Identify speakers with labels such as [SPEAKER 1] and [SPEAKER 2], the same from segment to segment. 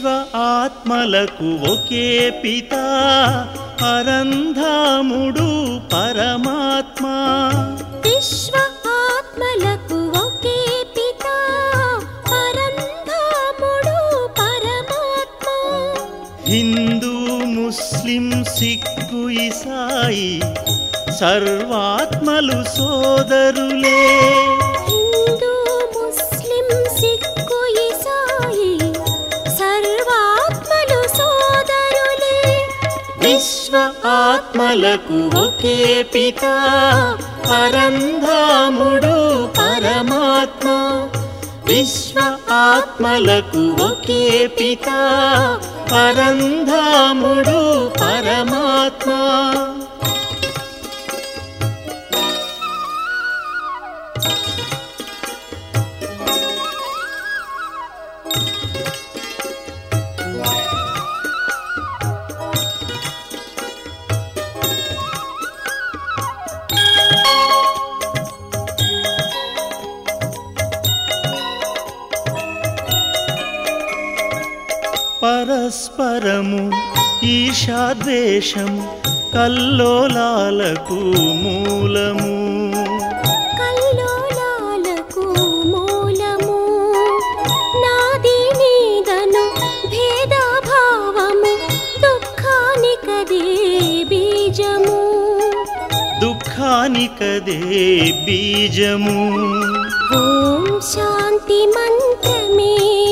[SPEAKER 1] ఆత్మలకు ఒకే పిత పరంధాముడు పరమాత్మ
[SPEAKER 2] విశ్వ ఆత్మలకు ఒకే పిత పరంధాముడు పరమాత్మ
[SPEAKER 1] హిందూ ముస్లిం సిక్కు ఇసాయి సర్వాత్మలు సోదరులే
[SPEAKER 2] హిందూ ముస్లిం సిక్కు ఇసాయి సర్వాత్మలు సోదరులే
[SPEAKER 1] విశ్వ ఆత్మలకు ఒకే పిత పరంధాముడు పరమాత్మ విశ్వ ఆత్మలకు ఒకే పిత పరంధాముడు పరమాత్మ పరస్పరము ఈషాద్వేషం కల్లోలాలకు మూలము
[SPEAKER 2] కల్లోలాలకు మూలము నాది నీదను భేదభావము దుఃఖానికదే బీజము
[SPEAKER 1] దుఃఖానికదే బీజము
[SPEAKER 2] ఓం శాంతి మంత్రమే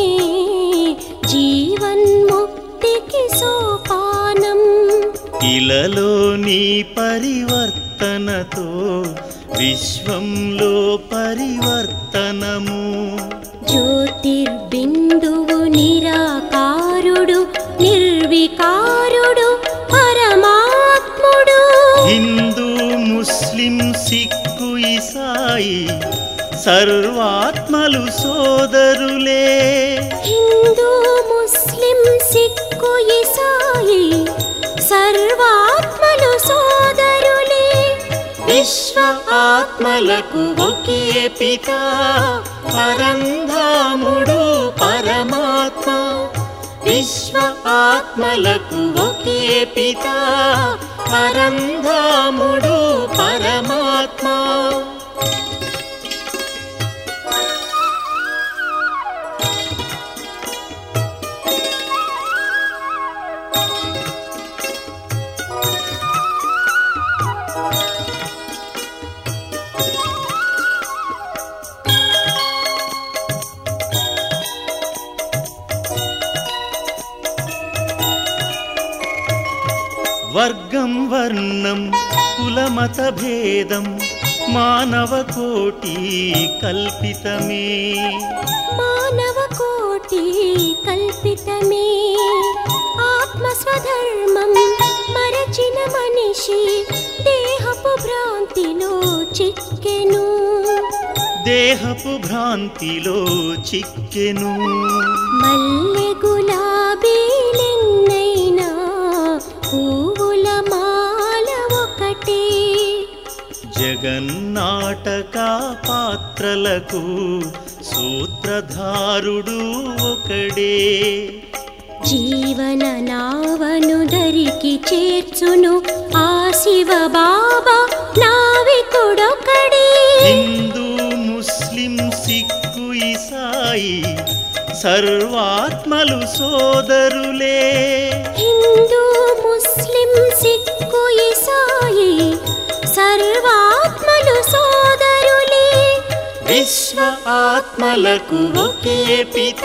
[SPEAKER 2] జీవన్ముక్తికి సోపానం
[SPEAKER 1] ఇలలోని పరివర్తనతో విశ్వంలో పరివర్తనము
[SPEAKER 2] జ్యోతిర్బిందువు నిరాకారుడు నిర్వికారుడు పరమాత్ముడు
[SPEAKER 1] హిందూ ముస్లిం సిక్కు ఇసాయి సర్వాత్మలు సోదరులే
[SPEAKER 2] హిందూ ముస్లిం సిక్కు ఇసాయి సర్వాత్మలు సోదరులే
[SPEAKER 1] విశ్వ ఆత్మలకు ఒకే పిత పరంధాముడు పరమాత్మ విశ్వ ఆత్మలకు ఒకే పిత పరంధాముడు పరమాత్మ వర్గం వర్ణం కులమత భేదం మానవ కోటి కల్పితమే
[SPEAKER 2] మానవ కోటి కల్పితమే ఆత్మ స్వధర్మం మరచిన మనిషి దేహపు భ్రాంతిలో చిక్కెను
[SPEAKER 1] దేహపు భ్రాంతిలో చిక్కెను
[SPEAKER 2] మల్లె గులాబీలెన్నైనా పువ్వుల మాల ఒకటే
[SPEAKER 1] జగన్నాటక పాత్రలకు సూత్రధారుడు ఒకడే
[SPEAKER 2] జీవన నావను దరికి చేర్చును ఆ శివ బాబా నావికుడొకడే
[SPEAKER 1] హిందూ ముస్లిం సిక్కు ఇసాయి సర్వాత్మలు సోదరులే
[SPEAKER 2] హిందూ ముస్లిం సిక్కు ఇసాయి సర్వాత్మలు సోదరులే
[SPEAKER 1] విశ్వ ఆత్మలకు ఒకే పిత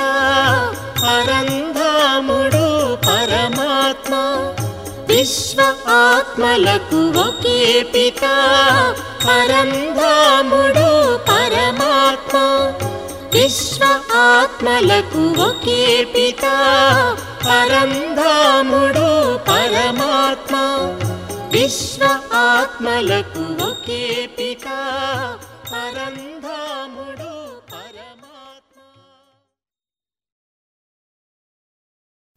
[SPEAKER 1] పరంధాముడు పరమాత్మ విశ్వ ఆత్మలకు ఒకే పిత పరంధాముడు పరమాత్మ విశ్వ ఆత్మలకు ఒకే పిత పరంధాముడు పరమాత్మ విశ్వ ఆత్మలకు ఒకే పిత